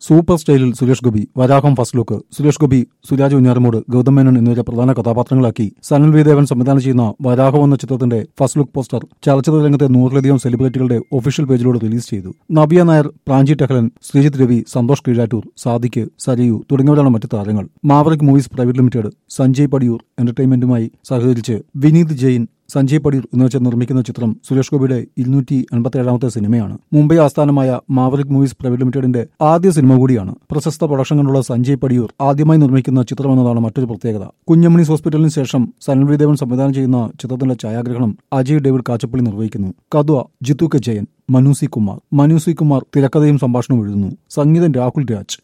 super സ്റ്റൈലിൽ Suresh Gopi Varaham first look Suresh Gopi Suraj Venjaramoodu Gautham Menon എന്നിവരെ പ്രധാന കഥാപാത്രങ്ങളാക്കി സനൽ വി ദേവൻ സംവിധാനം ചെയ്യുന്ന വരാഹം എന്ന ചിത്രത്തിന്റെ ഫസ്റ്റ് ലുക്ക് പോസ്റ്റർ ചലച്ചിത്ര രംഗത്തെ നൂറിലധികം സെലിബ്രിറ്റികളുടെ ഒഫീഷ്യൽ പേജിലൂടെ റിലീസ് ചെയ്തു നബിയ നായർ പ്രാഞ്ചി ടെഹ്ലൻ ശ്രീജിത്ത് രവി സന്തോഷ് കീഴാറ്റൂർ സാദിഖ് സരിയു തുടങ്ങിയവരാണ് മറ്റ് താരങ്ങൾ maverick movies private limited Sanjay Padiyoor എന്റർടൈൻമെന്റുമായി സഹകരിച്ച് വിനീത് ജെയിൻ സഞ്ജയ് പടീർ എന്നുവെച്ച് നിർമ്മിക്കുന്ന ചിത്രം സുരേഷ് ഗോപിയുടെ ഇരുന്നൂറ്റി എൺപത്തിയേഴാമത്തെ സിനിമയാണ് മുംബൈ ആസ്ഥാനമായ മാവറിക് മൂവീസ് പ്രൈവറ്റ് ലിമിറ്റഡിന്റെ ആദ്യ സിനിമ കൂടിയാണ് പ്രശസ്ത പ്രൊഡക്ഷൻ കണ്ടുള്ള സഞ്ജയ് പടിയൂർ ആദ്യമായി നിർമ്മിക്കുന്ന ചിത്രമെന്നതാണ് മറ്റൊരു പ്രത്യേകത കുഞ്ഞമ്മണീസ് ഹോസ്പിറ്റലിന് ശേഷം സനൽവി ദേവൻ സംവിധാനം ചെയ്യുന്ന ചിത്രത്തിന്റെ ഛായാഗ്രഹണം അജയ് ഡേവിഡ് കാച്ചപ്പള്ളി നിർവഹിക്കുന്നു Kaduva Jithu K Jayan Manu C Kumar Manu C Kumar തിരക്കഥയും സംഭാഷണവും എഴുതുന്നു സംഗീതം രാഹുൽ രാജ്